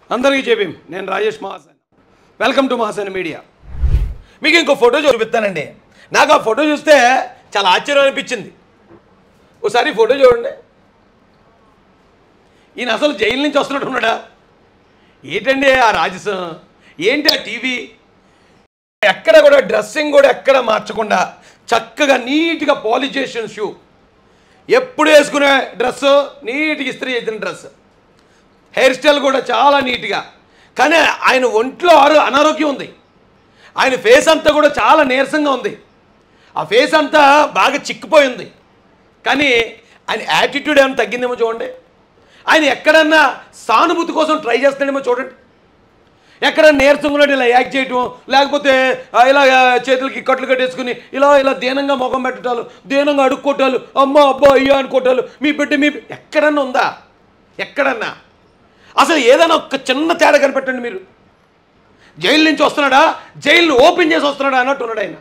అందరికీ చెప్పి నేను Rajesh Mahasen welcome to Mahasen media మీకు ఇంకో ఫోటో చూపిస్తానండి నాకు ఆ ఫోటో చూస్తే చాలా ఆశ్చర్యం అనిపించింది ఒకసారి ఈ ఫోటో చూడండి ఈయన అసలు జైలు నుంచి వస్తున్నట్టు ఉన్నాడా ఏంటండి ఆ రాజసం ఏంటి ఆ టీవీ ఎక్కడ కూడా డ్రెస్సింగ్ కూడా ఎక్కడ మార్చకుండా చక్కగా నీట్గా పాలిష్ చేసిన షూ ఎప్పుడు వేసుకునే డ్రెస్ నీట్గా ఇస్త్రీ చేసిన డ్రెస్ హెయిర్ స్టైల్ కూడా చాలా నీట్గా కానీ ఆయన ఒంట్లో ఆరో అనారోగ్యం ఉంది ఆయన ఫేస్ అంతా కూడా చాలా నీరసంగా ఉంది ఆ ఫేస్ అంతా బాగా చిక్కిపోయింది కానీ ఆయన యాటిట్యూడ్ ఏమైనా తగ్గిందేమో చూడండి ఆయన ఎక్కడన్నా సానుభూతి కోసం ట్రై చేస్తాడేమో చూడండి ఎక్కడ నీరసంగా ఉన్నట్టు ఇలా యాక్ట్ చేయటం లేకపోతే ఆ, ఇలా ఆ, చేతులకి కట్లు కట్టేసుకుని ఇలా ఇలా దీనంగా ముఖం పెట్టడాలు దీనంగా అడుక్కోటాలు అమ్మ అబ్బా అయ్యా అనుకోటాలు మీ బిడ్డ మీ బి- ఎక్కడన్నా ఉందా ఎక్కడన్నా అసలు ఏదైనా ఒక్క చిన్న తేడా కనిపెట్టండి మీరు జైలు నుంచి వస్తున్నాడా జైలుని ఓపెన్ చేసి వస్తున్నాడా అన్నట్టు ఉన్నాడు ఆయన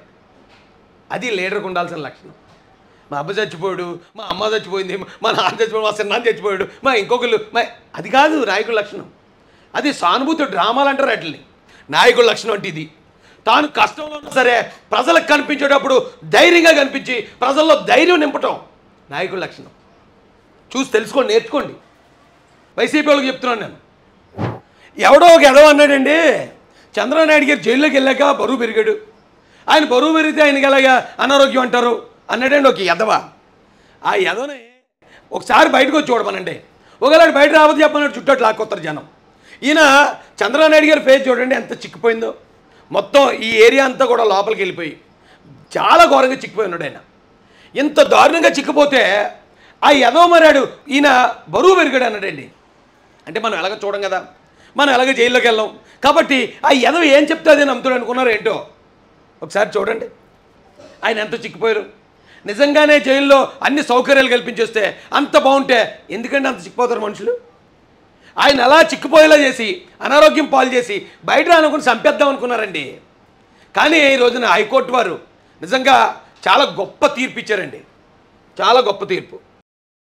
అది లీడర్కి ఉండాల్సిన లక్షణం మా అబ్బ చచ్చిపోయాడు మా అమ్మ చచ్చిపోయింది మా నాన్న చచ్చిపోయాడు మా చిన్నాన్న చచ్చిపోయాడు మా ఇంకొకళ్ళు మా అది కాదు నాయకుల లక్షణం అది సానుభూతి డ్రామాలు అంటారు వాటిని నాయకుల లక్షణం అంటే ఇది తాను కష్టంలో ఉన్నా సరే ప్రజలకు కనిపించేటప్పుడు ధైర్యంగా కనిపించి ప్రజల్లో ధైర్యం నింపటం నాయకుల లక్షణం చూసి తెలుసుకోండి నేర్చుకోండి వైసీపీ వాళ్ళకి చెప్తున్నాను నేను ఎవడో ఒక ఎదవ అన్నాడండి చంద్రబాబు నాయుడు గారు జైల్లోకి వెళ్ళాక బరువు పెరిగాడు ఆయన బరువు పెరిగితే ఆయనకి ఎలాగా అనారోగ్యం అంటారు అన్నాడండి ఒక ఎదవ ఆ ఎదవని ఒకసారి బయటకు వచ్చి చూడమనండి ఒకవేళ బయట రావద్దు చెప్పమన్నాడు చుట్టూ లాక్కొస్తారు జనం ఈయన చంద్రబాబు నాయుడు గారి ఫేస్ చూడండి ఎంత చిక్కిపోయిందో మొత్తం ఈ ఏరియా అంతా కూడా లోపలికి వెళ్ళిపోయి చాలా ఘోరంగా చిక్కిపోయి ఉన్నాడు ఆయన ఇంత దారుణంగా చిక్కిపోతే ఆ ఎదవ మరాడు ఈయన బరువు పెరిగాడు అన్నాడండి అంటే మనం ఎలాగ చూడం కదా మనం ఎలాగ జైల్లోకి వెళ్ళాం కాబట్టి ఆ ఎదవ ఏం చెప్తే అదే నమ్ముతాడు అనుకున్నారు ఏంటో ఒకసారి చూడండి ఆయన ఎంత చిక్కిపోయారు నిజంగానే జైల్లో అన్ని సౌకర్యాలు కల్పించేస్తే అంత బాగుంటే ఎందుకంటే అంత చిక్కిపోతారు మనుషులు ఆయన అలా చిక్కిపోయేలా చేసి అనారోగ్యం పాలు చేసి బయట రానుకుని చంపేద్దాం అనుకున్నారండి కానీ ఈ రోజున హైకోర్టు వారు నిజంగా చాలా గొప్ప తీర్పు ఇచ్చారండి చాలా గొప్ప తీర్పు